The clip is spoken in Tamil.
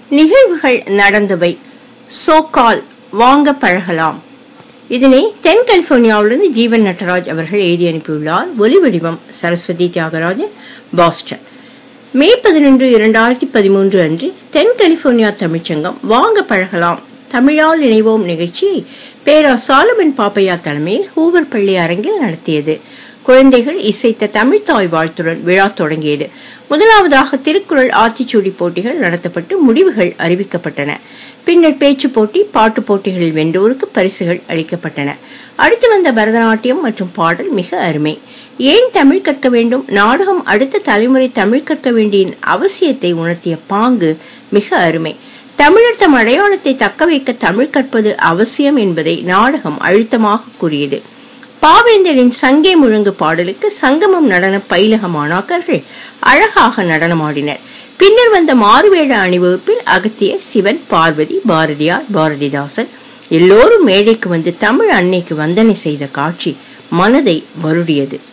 நிகழ்வுகள் நடந்தவை சோகால் வாங்க பழகலாம் இதனை தென் கலிபோர்னியாவிலிருந்து ஜீவன் நட்டராஜ் அவர்கள் எழுதி அனுப்பியுள்ளார் ஒலி வடிவம் சரஸ்வதி தியாகராஜன் பாஸ்டன் மே பதினொன்று இரண்டாயிரத்தி பதிமூன்று அன்று தென் கலிபோர்னியா தமிழ்ச்சங்கம் வாங்க பழகலாம் தமிழால் இணைவோம் நிகழ்ச்சியை பேரா சாலமன் பாப்பையா தலைமையில் ஹூவர் பள்ளி அரங்கில் நடத்தியது குழந்தைகள் இசைத்த தமிழ் தாய் வாழ்த்துடன் விழா தொடங்கியது முதலாவதாக திருக்குறள் ஆத்திச்சூடி போட்டிகள் நடத்தப்பட்டு முடிவுகள் அறிவிக்கப்பட்டன பின்னர் பேச்சு போட்டி பாட்டு போட்டிகளில் வென்றோருக்கு பரிசுகள் அளிக்கப்பட்டன அடுத்து வந்த பரதநாட்டியம் மற்றும் பாடல் மிக அருமை ஏன் தமிழ் கற்க வேண்டும் நாடகம் அடுத்த தலைமுறை தமிழ் கற்க வேண்டிய அவசியத்தை உணர்த்திய பாங்கு மிக அருமை தமிழர் தம் அடையாளத்தை தக்க வைக்க தமிழ் கற்பது அவசியம் என்பதை நாடகம் அழுத்தமாக கூறியது பாவேந்தரின் சங்கே முழங்கு பாடலுக்கு சங்கமம் நடன பயிலக மாணாக்கர்கள் அழகாக நடனமாடினர் பின்னர் வந்த மாறுவேட அணிவகுப்பில் அகத்தியர் சிவன் பார்வதி பாரதியார் பாரதிதாசன் எல்லோரும் மேடைக்கு வந்து தமிழ் அன்னைக்கு வந்தனை செய்த காட்சி மனதை வருடியது